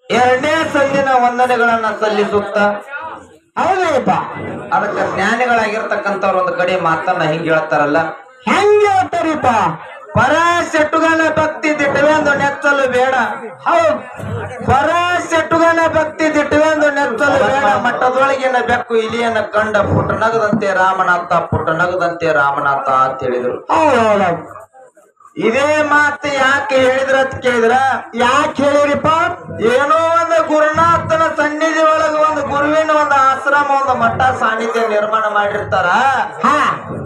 ಎರಡನೇ ಸಂದಿನ ವಂದನೆಗಳನ್ನ ಸಲ್ಲಿಸುತ್ತ ಹೌದಪ್ಪ ಅದಕ್ಕೆ ಜ್ಞಾನಿಗಳಾಗಿರ್ತಕ್ಕಂಥವ್ರು ಒಂದು ಕಡೆ ಮಾತನ್ನ ಹಿಂಗ್ ಹೇಳ್ತಾರಲ್ಲ ಹೆಂಗ ಹೇಳ್ತಾರಿಪ್ಪ ಪರ ಸೆಟ್ಟುಗನ ಭಕ್ತಿ ದಿಟ್ಟವೆಂದು ನೆಚ್ಚಲು ಬೇಡ ಹೌದ್ ಪರ ಸೆಟ್ಟುಗನ ಭಕ್ತಿ ದಿಟ್ಟವೆಂದು ನೆಚ್ಚಲು ಬೇಡ ಮಟ್ಟದೊಳಗಿನ ಬೆಕ್ಕು ಇಲಿಯನ್ನ ಕಂಡ ಪುಟ್ಟ ನಗದಂತೆ ರಾಮನಾಥ ಪುಟ್ಟ ನಗದಂತೆ ರಾಮನಾಥ ಅಂತ ಹೇಳಿದ್ರು ಹೌದ್ ಹೌದ್ ಇದೇ ಮಾತು ಯಾಕೆ ಹೇಳಿದ್ರ ಅಂತ ಕೇಳಿದ್ರ ಯಾಕೆ ಹೇಳಿರಿಪ್ಪ ಏನೋ ಒಂದು ಗುರುನಾಥನ ಸನ್ನಿಧಿ ಒಳಗ ಒಂದು ಗುರುವಿನ ಒಂದು ಆಶ್ರಮ ಒಂದು ಮಠ ಸಾನ್ನಿಧ್ಯ ನಿರ್ಮಾಣ ಮಾಡಿರ್ತಾರ ಹಾ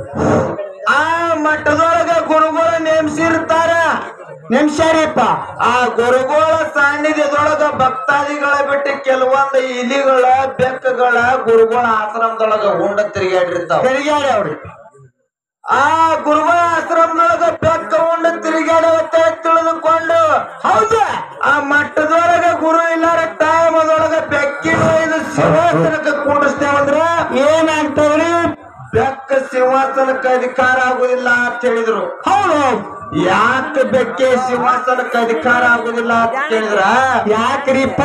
ಆ ಮಠದೊಳಗ ಗುರುಗಳು ನೇಮಿಸಿರ್ತಾರ ನಿಮ್ಷರಿಪ್ಪ ಆ ಗುರುಗಳ ಸಾನ್ನಿಧ್ಯದೊಳಗ ಭಕ್ತಾದಿಗಳ ಬಿಟ್ಟು ಕೆಲವೊಂದು ಇಲಿಗಳ ಬೆಕ್ಕಗಳ ಗುರುಗಳ ಆಶ್ರಮದೊಳಗ ಉಂಡ ತಿರುಗಾಡಿರ್ತಾವ ತಿರುಗಾಡಿ ಅವ್ರಿ ಆ ಗುರುಗಳ ಆಶ್ರಮದೊಳಗ ಬೆಕ್ಕ ಉಂಡ ತಿರುಗಾಡವತ್ತ ತಿಳಿದುಕೊಂಡು ಹೌದಾ ಆ ಮಟ್ಟದೊಳಗ ಗುರು ಇಲ್ಲಾರ ಟೈಮದೊಳಗ ಬೆಕ್ಕಿನ ಇದು ಸಿಂಹಾಸನಕ್ಕೆ ಕುಂಡಿಸ್ತೇವಂದ್ರ ಏನಾಗ್ತದ್ರಿ ಬೆಕ್ಕ ಸಿಂಹಾಸನಕ್ಕೆ ಅಧಿಕಾರ ಆಗುದಿಲ್ಲ ಅಂತ ಹೇಳಿದ್ರು ಹೌದ್ ಹೌದ್ ಯಾಕೆ ಬೆಕ್ಕೆ ಸಿಂಹಾಸನಕ್ಕೆ ಅಧಿಕಾರ ಆಗುದಿಲ್ಲ ಅಂತ ಕೇಳಿದ್ರ ಯಾಕ್ರಿಪ್ಪ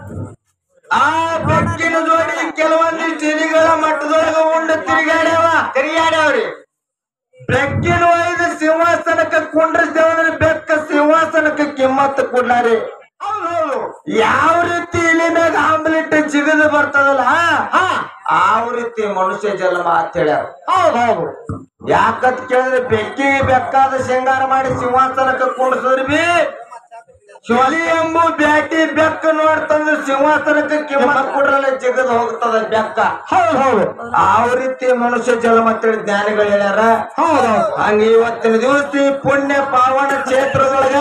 ಆ ಬೆಕ್ಕಿನ ಜೋಡಿ ಕೆಲವೊಂದಿಷ್ಟು ಇಲಿಗಳ ಮಟ್ಟದೊಳಗ ಉಂಡು ತಿರುಗಾಡ್ಯಾವ ತಿರುಗಾಡ್ಯಾವ್ರಿ ಬೆಕ್ಕಿನ ಒಯ್ದು ಸಿಂಹಾಸನಕ್ಕೆ ಕುಂಡ್ರಿಸ್ತೇವಂದ್ರೆ ಬೆಕ್ಕ ಸಿಂಹಾಸನಕ್ಕೆ ಕಿಮ್ಮತ್ತು ಕೊಡ್ಲಾರಿ ಹೌದ್ ಹೌದು ಯಾವ ರೀತಿ ಇಲಿ ಮ್ಯಾಗ ಆಮ್ಲೆಟ್ ಜಿಗಿದು ಬರ್ತದಲ್ಲ ಹಾ ಯಾವ ರೀತಿ ಮನುಷ್ಯ ಜನ್ಮ ಅಂತ ಹೇಳ್ಯಾರ ಹೌದ್ ಹೌದು ಯಾಕಂತ ಕೇಳಿದ್ರೆ ಬೆಕ್ಕಿಗೆ ಬೆಕ್ಕಾದ ಶೃಂಗಾರ ಮಾಡಿ ಸಿಂಹಾಸನಕ್ಕೆ ಕುಂಡ್ಸಿದ್ರಿ ಬಿ ಶಿವಲಿ ಎಂಬು ಬ್ಯಾಟಿ ಬೆಕ್ಕ ನೋಡ್ತಂದ್ರೆ ಸಿಂಹಾಸನಕ್ಕೆ ಕಿಮ್ಮತ್ ಕೊಡ್ರಲ್ಲ ಜಿಗದ್ ಹೋಗ್ತದ ಬೆಕ್ಕ ಹೌದ್ ಹೌದು ಯಾವ ರೀತಿ ಮನುಷ್ಯ ಜನ್ಮ ಅಂತೇಳಿ ಜ್ಞಾನಿಗಳು ಹೇಳ್ಯಾರ ಹೌದ್ ಹೌದು ಹಂಗ ಇವತ್ತಿನ ದಿವಸ ಈ ಪುಣ್ಯ ಪಾವನ ಕ್ಷೇತ್ರದೊಳಗ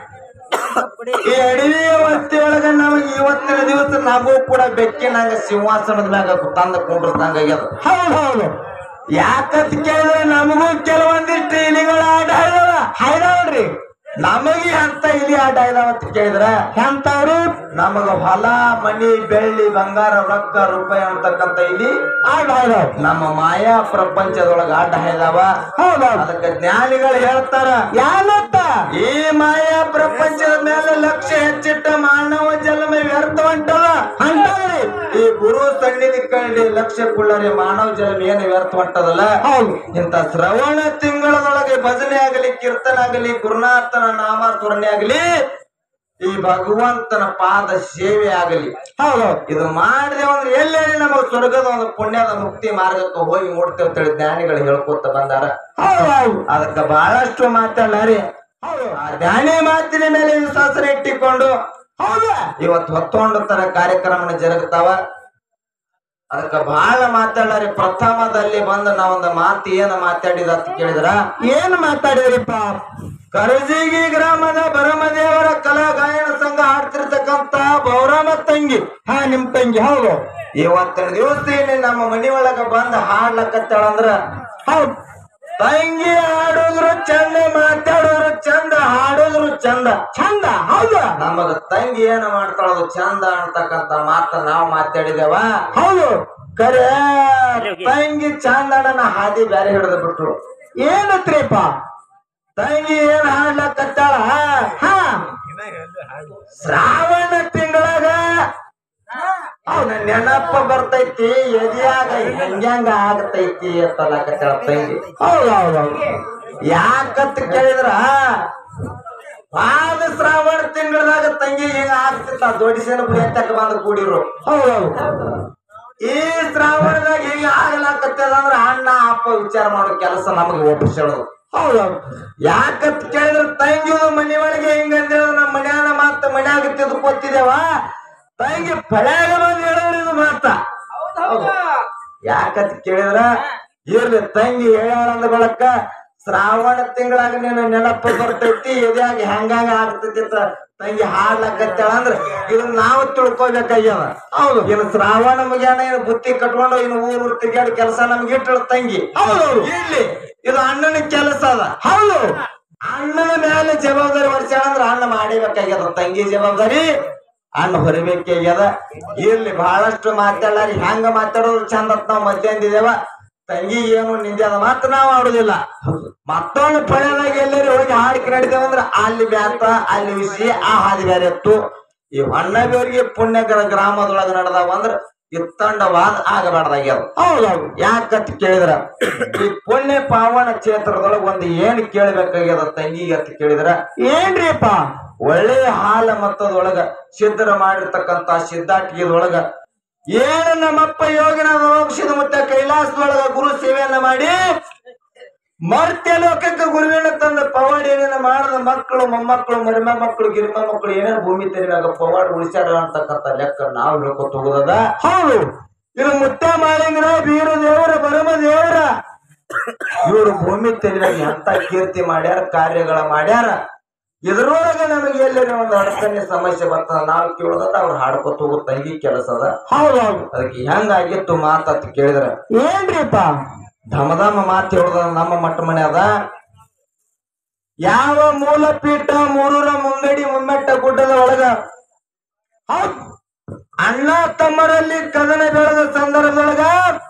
ಈ ಅಡವಿ ಒಳಗ ನಮಗೆ ಇವತ್ತಿನ ದಿವಸ ನಮಗೂ ಕೂಡ ಬೆಕ್ಕಿನಂಗ ಸಿಂಹಾಸನದ ಮ್ಯಾಗ ತಂದ ಕುಂಡ್ರದಂಗ ಆಗ್ಯದ ಹೌದ್ ಹೌದು ಯಾಕಂತ ಕೇಳಿದ್ರೆ ನಮಗೂ ಕೆಲವೊಂದಿಷ್ಟು ಇಲಿಗಳ ಆಟ ಇದಾವ ಹೈದವ್ರಿ ನಮಗೆ ಅಂತ ಇಲಿ ಆಟ ಇದಾವ ಅಂತ ಕೇಳಿದ್ರ ಎಂತವ್ರಿ ನಮಗ ಹೊಲ ಮನಿ ಬೆಳ್ಳಿ ಬಂಗಾರ ರೊಕ್ಕ ರೂಪಾಯಿ ಅಂತಕ್ಕಂತ ಇಲಿ ಆಗ ಹೈದವ್ ನಮ್ಮ ಮಾಯಾ ಪ್ರಪಂಚದೊಳಗ ಆಟ ಇದಾವ ಹೌದ್ ಹೌದು ಅದಕ್ಕೆ ಜ್ಞಾನಿಗಳು ಹೇಳ್ತಾರ ಯಾನತ್ತ ಈ ಮಾಯಾ ಪ್ರಪಂಚದ ಮೇಲೆ ಲಕ್ಷ್ಯ ಹೆಚ್ಚಿಟ್ಟ ಮಾನವ ಜನ್ಮ ವ್ಯರ್ಥ ಹೊಂಟದ ಅಂತವ್ರಿ ಈ ಗುರು ಸನ್ನಿಧಿ ಕಂಡು ಲಕ್ಷ್ಯ ಕುಳ್ಳರಿ ಮಾನವ ಜನ್ಮ ಏನು ವ್ಯರ್ಥ ಹೊಂಟದಲ್ಲ ಹೌದು ಇಂತ ಶ್ರವಣ ತಿಂಗಳದೊಳಗೆ ಭಜನೆ ಆಗಲಿ ಕೀರ್ತನ ಆಗಲಿ ಗುರುನಾಥನ ನಾಮ ಸ್ಮರಣೆ ಆಗಲಿ ಈ ಭಗವಂತನ ಪಾದ ಸೇವೆ ಆಗಲಿ ಹೌದು ಇದು ಮಾಡಿದೆ ಅಂದ್ರೆ ಎಲ್ಲೆಲ್ಲಿ ನಮಗೆ ಸ್ವರ್ಗದ ಒಂದು ಪುಣ್ಯದ ಮುಕ್ತಿ ಮಾರ್ಗಕ್ಕೆ ಹೋಗಿ ಮುಡ್ತೇವೆ ಅಂತೇಳಿ ಜ್ಞಾನಿಗಳು ಹೇಳ್ಕೊತ ಬಂದಾರ ಹೌದು ಹೌದು ಅದಕ್ಕೆ ಬಹಳಷ್ಟು ಮಾತಾಡ್ಲಾರಿ ಹೌದು ಆ ಧ್ಯಾನಿ ಮಾತಿನ ಮೇಲೆ ವಿಶ್ವಾಸನ ಇಟ್ಟಿಕೊಂಡು ಹೌದಾ ಇವತ್ತು ಹೊತ್ತೊಂಡು ತರ ಕಾರ್ಯಕ್ರಮನ ಜರುಗುತ್ತಾವ ಅದಕ್ಕೆ ಬಹಳ ಮಾತಾಡ್ಲಾರಿ ಪ್ರಥಮದಲ್ಲಿ ಬಂದು ನಾವೊಂದು ಮಾತು ಏನು ಮಾತಾಡಿದ ಅಂತ ಕೇಳಿದ್ರ ಏನ್ ಮಾತಾಡಿದ್ರಿಪ್ಪ ಕರಜಿಗಿ ಗ್ರಾಮದ ಭರಮದೇವರ ಕಲಾ ಗಾಯನ ಸಂಘ ಹಾಡ್ತಿರ್ತಕ್ಕಂತ ಬೌರಾಮ ತಂಗಿ ಹಾ ನಿಮ್ ತಂಗಿ ಹೌದು ಇವತ್ತಿನ ದಿವಸ ಇಲ್ಲಿ ನಮ್ಮ ಮನಿ ಒಳಗ ಬಂದ್ ಹಾಡ್ಲಕತ್ತಾಳಂದ್ರ ಹೌದು ತಂಗಿ ಹಾಡೋದ್ರು ಚಂದ ಮಾತಾಡೋದ್ರು ಚಂದ ಹಾಡೋದ್ರು ಚಂದ ಚಂದ ಹೌದು ನಮಗ ತಂಗಿ ಏನ ಮಾಡ್ತಾಳದು ಚಂದ ಅಂತಕ್ಕಂತ ಮಾತ ನಾವು ಮಾತಾಡಿದೇವ ಹೌದು ಕರೆ ತಂಗಿ ಚಂದನ ಹಾದಿ ಬ್ಯಾರೆ ಹಿಡಿದು ಬಿಟ್ರು ಏನತ್ರಿಪ್ಪ ತಂಗಿ ಏನ್ ಹಾಡ್ಲಕತ್ತಾಳ ಹಾ ಶ್ರಾವಣ ತಿಂಗಳಾಗ ಅವನ ನೆನಪ ಬರ್ತೈತಿ ಎದಿಯಾಗ ಹೆಂಗ್ಯಾಂಗ ಆಗತೈತಿ ಅಂತಲಕತ್ತಾಳ ತಂಗಿ ಹೌದು ಹೌದು ಹೌದು ಯಾಕಂತ ಕೇಳಿದ್ರ ಪಾದ ಶ್ರಾವಣ ತಿಂಗಳದಾಗ ತಂಗಿ ಹಿಂಗ ಆಗ್ತಿತ್ತ ದೊಡ್ಡಿಸಿನ ಎತ್ತಕ ಬಂದು ಕೂಡಿರು ಹೌದು ಹೌದು ಈ ಶ್ರಾವಣದಾಗ ಹಿಂಗ ಆಗ್ಲಾಕತ್ತದ ಅಂದ್ರ ಅಣ್ಣ ಅಪ್ಪ ವಿಚಾರ ಮಾಡೋ ಕೆಲಸ ನಮಗೆ ಒಪ್ಪಿಸೋದು ಹೌದು ಹೌದು ಯಾಕಂತ ಕೇಳಿದ್ರ ತಂಗಿ ಮನಿ ಒಳಗೆ ಹಿಂಗ ಅಂದೇಳ ನಮ್ಮ ಮನ್ಯಾನ ಮಾತ ಮನ್ಯಾಗ ತಿದ್ಕೊತಿದೇವ ತಂಗಿ ಪಳ್ಯಾಗ ಬಂದು ಹೇಳೋರು ಇದು ಮಾತ ಯಾಕಂತ ಕೇಳಿದ್ರ ಇರ್ಲಿ ತಂಗಿ ಹೇಳ್ಯಾಳ ಅಂದ ಬಳಕ ಶ್ರಾವಣ ತಿಂಗಳಾಗ ನೀನು ನೆನಪು ಬರ್ತೈತಿ ಎದ್ಯಾಗ ಹೆಂಗಾಗ ಆಗ್ತೈತಿ ಅಂತ ತಂಗಿ ಹಾಡ್ಲಕತ್ತಾಳ ಅಂದ್ರ ಇದನ್ನ ನಾವು ತಿಳ್ಕೊಬೇಕಾಗ್ಯದ ಹೌದು ಇನ್ನು ಶ್ರಾವಣ ಮುಗಿಯಾಣ ಏನು ಬುತ್ತಿ ಕಟ್ಕೊಂಡು ಇನ್ನು ಊರ್ ಊರ್ ತಿರ್ಗಾಡಿ ಕೆಲಸ ನಮ್ಗೆ ಇಟ್ಟಳು ತಂಗಿ ಹೌದು ಇಲ್ಲಿ ಇದು ಅಣ್ಣನ ಕೆಲಸ ಅದ ಹೌದು ಅಣ್ಣನ ಮೇಲೆ ಜವಾಬ್ದಾರಿ ಹೊರಿಸ್ಯಾಳ ಅಂದ್ರ ಅಣ್ಣ ಮಾಡಿಬೇಕಾಗ್ಯದ ತಂಗಿ ಜವಾಬ್ದಾರಿ ಅಣ್ಣ ಹೊರಿಬೇಕಾಗ್ಯದ ಇರ್ಲಿ ಬಹಳಷ್ಟು ಮಾತಾಡಾರಿ ಹೆಂಗ ಮಾತಾಡೋದು ಚಂದ ಅಂತ ನಾವು ಮಧ್ಯಾಹ್ನದಿದೇವ ತಂಗಿ ಏನು ನಿಂದ್ಯಾದ ಮಾತ್ರ ನಾವು ಆಡುದಿಲ್ಲ ಮತ್ತೊಂದು ಪಳ್ಯದಾಗ ಎಲ್ಲರೂ ಹೋಗಿ ಹಾಡಿಕೆ ನಡಿದೇವಂದ್ರ ಅಲ್ಲಿ ಬ್ಯಾತ ಅಲ್ಲಿ ವಿಷಯ ಆ ಹಾದಿ ಬೇರೆ ಇತ್ತು ಈ ಹೊನ್ನಬೇರಿಗೆ ಪುಣ್ಯಕರ ಗ್ರಾಮದೊಳಗ ನಡೆದಾವ ಅಂದ್ರ ಇತ್ತಂಡವಾದ ಆಗಬಾರ್ದಾಗ್ಯಾವ ಹೌದೌದು ಯಾಕಂತ ಕೇಳಿದ್ರ ಈ ಪುಣ್ಯ ಪಾವನ ಕ್ಷೇತ್ರದೊಳಗ ಒಂದು ಏನ್ ಕೇಳ್ಬೇಕಾಗ್ಯದ ತಂಗಿಗೆ ಅಂತ ಕೇಳಿದ್ರ ಏನ್ರಿಪ್ಪ ಒಳ್ಳೆ ಹಾಲ ಮತ್ತದೊಳಗ ಸಿದ್ಧರ ಮಾಡಿರ್ತಕ್ಕಂತ ಸಿದ್ಧಾಟಿಗೆದೊಳಗ ಏನು ನಮ್ಮಪ್ಪ ಯೋಗಿನ ಮೋಕ್ಷದ ಮುತ್ತ ಕೈಲಾಸದೊಳಗ ಗುರು ಸೇವೆಯನ್ನ ಮಾಡಿ ಮರ್ತ್ಯ ಲೋಕಕ್ಕೆ ಗುರುವಿನ ತಂದ ಪವಾಡ ಏನೇನ ಮಾಡದ ಮಕ್ಕಳು ಮೊಮ್ಮಕ್ಕಳು ಮರಿಮ ಮಕ್ಕಳು ಗಿರಿಮ ಮಕ್ಕಳು ಏನೇನು ಭೂಮಿ ತೆರಿವಾಗ ಪವಾಡ ಉಳಿಸ್ಯಾರ ಅಂತಕ್ಕಂಥ ಲೆಕ್ಕ ನಾವು ಹೇಳ್ಕೊತ ಹೋಗೋದದ ಹೌದು ಇದು ಮುತ್ತ ಮಾಳಿಂಗರ ಬೀರ ದೇವರ ಬರಮ ದೇವರ ಇವರು ಭೂಮಿ ತೆರಿವಾಗ ಎಂತ ಕೀರ್ತಿ ಮಾಡ್ಯಾರ ಕಾರ್ಯಗಳ ಮಾಡ್ಯಾರ ಇದ್ರೊಳಗ ನಮಗೆ ಎಲ್ಲೇ ಒಂದು ಅಡಚಣೆ ಸಮಸ್ಯೆ ಬರ್ತದ ನಾವು ಕೇಳೋದದ ಅವ್ರು ಹಾಡ್ಕೊತ ಹೋಗೋ ತಂಗಿ ಕೆಲಸ ಅದ ಹೌದೌದು ಅದಕ್ಕೆ ಹೆಂಗಾಗಿತ್ತು ಮಾತಂತ ಕೇಳಿದ್ರ ಏನ್ರಿಪ್ಪ ಧಮಧಮ ಮಾತು ಹೇಳದ ನಮ್ಮ ಮಟ್ಟ ಮನೆ ಅದ ಯಾವ ಮೂಲ ಪೀಠ ಮೂರೂರ ಮುಂಗಡಿ ಮುಮ್ಮೆಟ್ಟ ಗುಡ್ಡದ ಒಳಗ ಹೌದ್ ಅಣ್ಣ ತಮ್ಮರಲ್ಲಿ ಕದನ ಬೆಳೆದ ಸಂದರ್ಭದೊಳಗ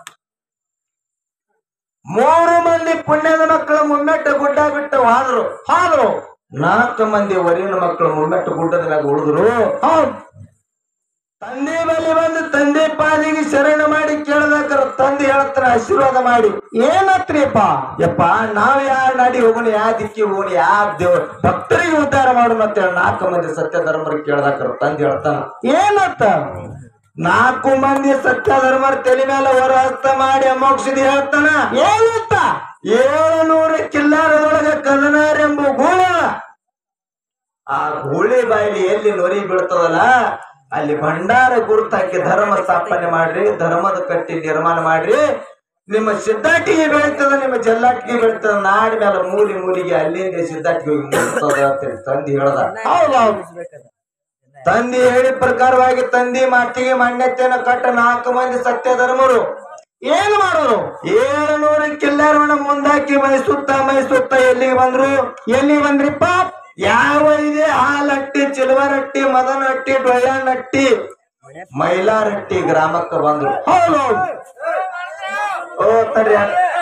ಮೂರು ಮಂದಿ ಪುಣ್ಯದ ಮಕ್ಕಳು ಮುಮ್ಮೆಟ್ಟ ಗುಡ್ಡ ಬಿಟ್ಟು ಹೋದ್ರು ಹಾದ್ರು ನಾಲ್ಕು ಮಂದಿ ವರಿನ ಮಕ್ಕಳು ಮುಮ್ಮೆಟ್ಟ ಗುಡ್ಡದ ಮ್ಯಾಗ ಉಳಿದ್ರು ಹೌದ್ ತಂದೆ ಬಳಿ ಬಂದು ತಂದೆ ಪಾದಿಗೆ ಶರಣ ಮಾಡಿ ಕೇಳಬೇಕಾರ ತಂದೆ ಹೇಳ್ತಾರ ಆಶೀರ್ವಾದ ಮಾಡಿ ಏನತ್ರಿಪ್ಪ ಯಪ್ಪ ನಾವ್ ಯಾರ ನಾಡಿ ಹೋಗೋಣ ಯಾ ದಿಕ್ಕಿ ಹೋಗೋಣ ಯಾ ದೇವ್ ಭಕ್ತರಿಗೆ ಉದ್ಧಾರ ಮಾಡು ಮತ್ತೆ ನಾಲ್ಕು ಮಂದಿ ಸತ್ಯ ಧರ್ಮರು ಕೇಳ್ದಾಕರ ತಂದೆ ಹೇಳ್ತಾನ ಏನತ್ತ ನಾಲ್ಕು ಮಂದಿ ಸತ್ಯ ಧರ್ಮರ ತಲೆ ಮೇಲೆ ಹೊರ ಹಸ್ತ ಮಾಡಿ ಅಮೋಕ್ಷದ ಹೇಳ್ತಾನ ಏನತ್ತ ಏಳುನೂರು ಕಿಲ್ಲಾರದೊಳಗ ಕದನಾರೆಂಬ ಗೂಳ ಆ ಗೂಳಿ ಬಾಯಿಲಿ ಎಲ್ಲಿ ನೊರಿ ಬೀಳ್ತದಲ್ಲ ಅಲ್ಲಿ ಭಂಡಾರ ಗುರುತು ಹಾಕಿ ಧರ್ಮ ಸ್ಥಾಪನೆ ಮಾಡ್ರಿ ಧರ್ಮದ ಕಟ್ಟಿ ನಿರ್ಮಾಣ ಮಾಡ್ರಿ ನಿಮ್ಮ ಸಿದ್ಧಾಟಿಗೆ ಬೆಳೀತದ ನಿಮ್ಮ ಜಲ್ಲಾಟಿಗೆ ಬೆಳೀತದ ನಾಡಿ ಮೇಲೆ ಮೂಲಿ ಮೂಲಿಗೆ ಅಲ್ಲಿಂದ ಸಿದ್ಧಾಟಿಗೆ ಹೋಗಿ ಮುಟ್ತದ ಅಂತೇಳಿ ತಂದೆ ಹೇಳ್ದ ಹೌದೌದು ತಂದೆ ಹೇಳಿ ಪ್ರಕಾರವಾಗಿ ತಂದೆ ಮಾತಿಗೆ ಮಾನ್ಯತೆಯನ್ನು ಕಟ್ಟ ನಾಲ್ಕು ಮಂದಿ ಸತ್ಯ ಧರ್ಮರು ಏನ್ ಮಾಡೋರು ಏಳುನೂರು ಕಿಲ್ಲಾರವನ್ನ ಮುಂದಾಕಿ ಮೈಸುತ್ತ ಮೈಸುತ್ತ ಎಲ್ಲಿಗೆ ಬಂದ್ರು ಎಲ್ಲಿ ಬಂದ್ರಿಪ್ಪ ಯಾವ ಇದೆ ಹಾಲಟ್ಟಿ ಚಿಲ್ವರಟ್ಟಿ ಮದನಟ್ಟಿ ಡೊಯ್ಯಾನಟ್ಟಿ ಮೈಲಾರಟ್ಟಿ ಗ್ರಾಮಕ್ಕೆ ಬಂದ್ರು ಹೌದೌದು ಓ ತಡಿ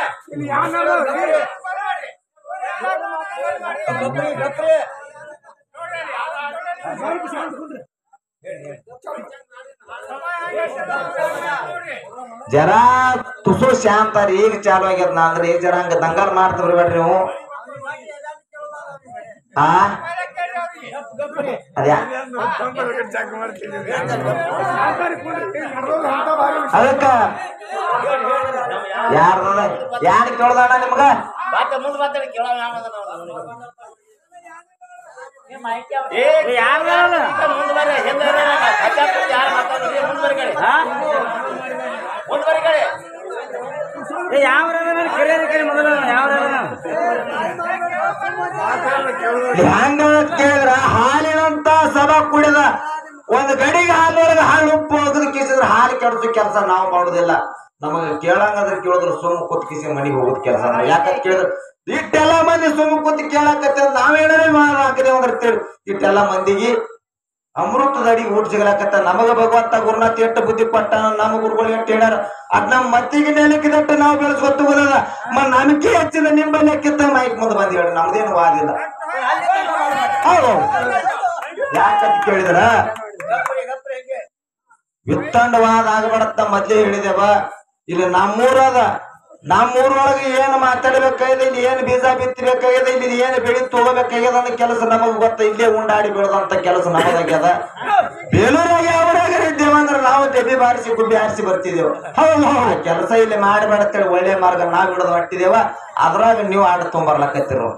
ಜರ ತುಸು ಶಾಂತ ರೀ ಈಗ ಚಾಲು ಆಗ್ಯದ ನಾ ಅಂದ್ರೆ ಈಗ ಜರ ಹಂಗ ದಂಗಾಲ್ ಮಾಡ್ತಾ ಬರ್ಬೇಡ್ರಿ ನೀವು ಆ ಅದ್ಯಾ ಅದಕ್ಕ ಯಾರ್ದ ಯಾರು ಕೇಳ್ದಾಣ ನಿಮ್ಗ ಬಾತ ಮುಂದ್ ಬಾತ ಕೇಳವ ಯಾವದ ಮುಂದ್ ಬರ್ರಿ ಹಿಂದೆ ಯಾರು ಮಾತಾಡ್ರಿ ಮುಂದ್ ಬರ್ರಿ ಕಡೆ ಮುಂದ್ ಬರ್ರಿ ಕಡೆ ಹೆಂಗ ಕೇಳಿದ್ರ ಹಾಲಿನಂತ ಸಭಾ ಕುಡಿದ ಒಂದ್ ಗಡಿಗೆ ಹಾಲೊಳಗ ಹಾಲು ಉಪ್ಪು ಹೋಗದ್ ಕಿಸಿದ್ರ ಹಾಲು ಕೆಡ್ಸೋ ಕೆಲಸ ನಾವು ಮಾಡುದಿಲ್ಲ ನಮಗ ಕೇಳಂಗಂದ್ರ ಕೇಳಿದ್ರ ಸುಮ್ಮ ಕೂತ್ ಕಿಸಿ ಮನಿಗೆ ಹೋಗೋದ್ ಕೆಲಸ ಯಾಕಂತ ಕೇಳಿದ್ರ ಇಟ್ಟೆಲ್ಲ ಮಂದಿ ಸುಮ್ಮ ಕೂತ್ ಕೇಳಾಕತ್ತ ನಾವೇನಾರ ಹಾಕದೇವ್ ಅಂದ್ರ ತಿಳ್ ಇಟ್ಟೆಲ್ಲ ಮಂದಿಗೆ ಅಮೃತದ ಅಡಿಗೆ ಊಟ ಸಿಗಲಾಕತ್ತ ನಮಗ ಭಗವಂತ ಗುರುನಾಥ್ ಎಟ್ಟು ಬುದ್ಧಿ ಪಟ್ಟ ನಮ್ಮ ಗುರುಗಳು ಎಟ್ಟು ಹೇಳ್ಯಾರ ಅದ್ ನಮ್ಮ ಮತ್ತಿಗೆ ನೆಲಕ್ಕಿದಟ್ಟು ನಾವು ಬೆಳೆಸ್ಕೊತ ಹೋಗದ ಮ ನಂಬಿಕೆ ಹೆಚ್ಚಿದ ನಿಂಬಲ್ಲಿ ಕಿತ್ತ ಮೈಕ್ ಮುಂದೆ ಬಂದ್ ಹೇಳಿ ನಮ್ದೇನು ವಾದಿಲ್ಲ ಹೌದು ಯಾಕಂತ ಕೇಳಿದ್ರ ವಿತ್ತಂಡವಾದ ಆಗಬಾರತ್ತ ಮೊದ್ಲೇ ಹೇಳಿದೆವ ಇಲ್ಲಿ ನಮ್ಮೂರದ ನಮ್ಮೂರೊಳಗೆ ಏನು ಮಾತಾಡ್ಬೇಕಾಗಿದೆ ಇಲ್ಲಿ ಏನು ಬೀಜ ಬಿತ್ತಬೇಕಾಗಿದೆ ಇಲ್ಲಿ ಏನು ಬೆಳಿ ತಗೋಬೇಕಾಗ್ಯದ ಅನ್ನೋ ಕೆಲಸ ನಮಗ್ ಗೊತ್ತ ಇಲ್ಲೇ ಉಂಡಾಡಿ ಬೆಳೆದಂತ ಕೆಲಸ ನಮಗಾಗ್ಯದ ಬೇಲೂರಾಗ ಯಾವ್ರಾಗ ಇದ್ದೇವ ಅಂದ್ರೆ ನಾವು ದೆಬ್ಬಿ ಬಾರಿಸಿ ಗುಬ್ಬಿ ಆರಿಸಿ ಬರ್ತಿದ್ದೇವ ಹೌದು ಹೌದು ಕೆಲಸ ಇಲ್ಲಿ ಮಾಡಬೇಡ ಅಂತೇಳಿ ಒಳ್ಳೆ ಮಾರ್ಗ ನಾವ್ ಹಿಡಿದು ಹೊಟ್ಟಿದೇವ ಅದ್ರಾಗ ನೀವು ಆಡ ತೊಂಬರ್ಲಕತ್ತಿರೋ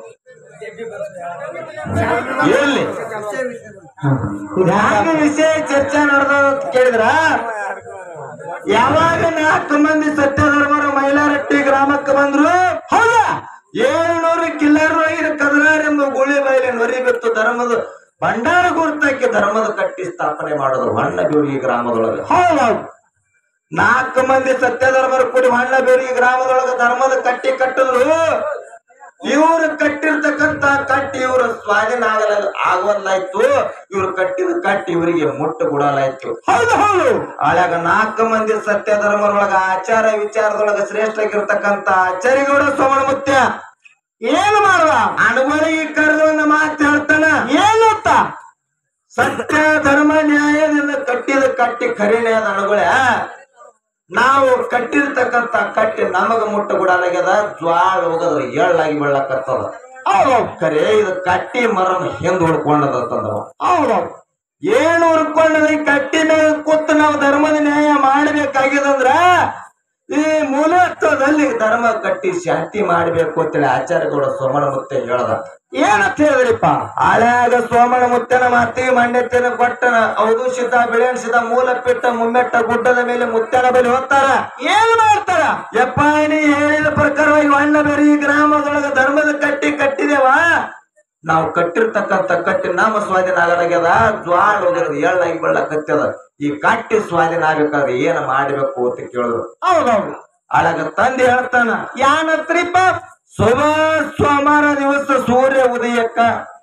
ಎಲ್ಲಿ ಹ್ಯಾಂಗ ವಿಷಯ ಚರ್ಚೆ ನಡೆದ ಕೇಳಿದ್ರ ಯಾವಾಗ ನಾಲ್ಕು ಮಂದಿ ಸತ್ಯಧರ್ಮರು ಮೈಲಾರಟ್ಟಿ ಗ್ರಾಮಕ್ಕೆ ಬಂದ್ರು ಹೌದಾ ಏಳ್ನೂರು ಕಿಲ್ಲರ್ ಕದರಾರೆಂಬ ಗುಳಿ ಬಯಲಿ ನೊರಿ ಬಿತ್ತು ಧರ್ಮದ ಭಂಡಾರ ಗುರುತಕ್ಕೆ ಧರ್ಮದ ಕಟ್ಟಿ ಸ್ಥಾಪನೆ ಮಾಡಿದ್ರು ಹೊನ್ನಬೇರಿಗೆ ಗ್ರಾಮದೊಳಗೆ ಹೌದೌದು ನಾಲ್ಕು ಮಂದಿ ಸತ್ಯಧರ್ಮರು ಕೂಡಿ ಹೊನ್ನಬೇರಿಗೆ ಗ್ರಾಮದೊಳಗೆ ಧರ್ಮದ ಕಟ್ಟಿ ಕಟ್ಟಿದ್ರು ಇವ್ರು ಕಟ್ಟಿರ್ತಕ್ಕಂತ ಕಟ್ಟಿ ಇವ್ರ ಸ್ವಾಧೀನ ಆಗಲ ಆಗುವಲ್ಲಾಯ್ತು ಇವ್ರು ಕಟ್ಟಿದ ಕಟ್ಟಿ ಇವರಿಗೆ ಮುಟ್ಟು ಕೊಡಲಾಯ್ತು ಹೌದು ಹೌದು ಆಳ್ಯಾಗ ನಾಲ್ಕು ಮಂದಿ ಸತ್ಯ ಧರ್ಮರೊಳಗ ಆಚಾರ ವಿಚಾರದೊಳಗ ಶ್ರೇಷ್ಠ ಆಗಿರ್ತಕ್ಕಂತ ಆಚಾರ್ಯಗೌಡ ಸೋಮಣ ಮುತ್ಯ ಏನು ಮಾಡುವ ಅನುಬಲಿಗೆ ಕರೆದು ಒಂದು ಮಾತು ಹೇಳ್ತಾನ ಏನತ್ತ ಸತ್ಯ ಧರ್ಮ ನ್ಯಾಯದಿಂದ ಕಟ್ಟಿದ ಕಟ್ಟಿ ಖರೀನೇ ಅದ ಅಣಗುಳೆ ನಾವು ಕಟ್ಟಿರ್ತಕ್ಕಂತ ಕಟ್ಟಿ ನಮಗ ಮುಟ್ಟ ಗುಡಲಾಗ್ಯದ ಜ್ವಾಳ ಹೋಗದ ಎಳ್ಳಾಗಿ ಬೆಳ್ಳಕತ್ತದ ಹೌದೌದು ಖರೆ ಇದು ಕಟ್ಟಿ ಮರನ ಹಿಂದ್ ಹುಡ್ಕೊಂಡದ ಅಂತಂದವ ಹೌದೌದು ಏನು ಹುಡ್ಕೊಂಡದ ಈ ಕಟ್ಟಿ ಮೇಲೆ ಕೂತು ನಾವು ಧರ್ಮದ ನ್ಯಾಯ ಮಾಡ್ಬೇಕಾಗಿದಂದ್ರ ಈ ಮೂಲತ್ವದಲ್ಲಿ ಧರ್ಮ ಕಟ್ಟಿ ಶಾಂತಿ ಮಾಡ್ಬೇಕು ಅಂತೇಳಿ ಆಚಾರ್ಯಗೌಡ ಸೋಮಣ ಮುತ್ತೆ ಹೇಳ್ದ ಏನಂತ ಹೇಳಿದ್ರಿಪ್ಪ ಹಳ್ಯಾಗ ಸೋಮಣ ಮುತ್ತನ ಮಾತಿ ಮಂಡ್ಯತಿನ ಕೊಟ್ಟನ ಔದುಷಿತ ಬಿಳೆಣಿಸಿದ ಮೂಲ ಪಿಟ್ಟ ಮುಮ್ಮೆಟ್ಟ ಗುಡ್ಡದ ಮೇಲೆ ಮುತ್ತನ ಬಲಿ ಹೋಗ್ತಾರ ಏನ್ ಮಾಡ್ತಾರ ಯಪ್ಪ ನೀ ಹೇಳಿದ ಪ್ರಕಾರವಾಗಿ ಅಣ್ಣ ಬೇರೆ ಈ ಗ್ರಾಮದೊಳಗ ಧರ್ಮದ ಕಟ್ಟಿ ಕಟ್ಟಿದೇವ ನಾವು ಕಟ್ಟಿರ್ತಕ್ಕಂತ ಕಟ್ಟಿ ನಮ್ಮ ಸ್ವಾಧೀನ ಆಗಲಾಗ್ಯದ ಜ್ವಾಳ ಹೋಗಿರೋದು ಎಳ್ಳಾಗಿ ಬೆಳ್ಳಕತ್ತದ ಈ ಕಟ್ಟಿ ಸ್ವಾಧೀನ ಆಗ್ಬೇಕಾದ್ರೆ ಏನ್ ಮಾಡ್ಬೇಕು ಅಂತ ಕೇಳಿದ್ರು ಹೌದೌದು ಅಳಗ ತಂದೆ ಹೇಳ್ತಾನ ಯಾನತ್ರಿಪ್ಪ ಶುಭ ಸೋಮವಾರ ದಿವಸ ಸೂರ್ಯ ಉದಯಕ್ಕ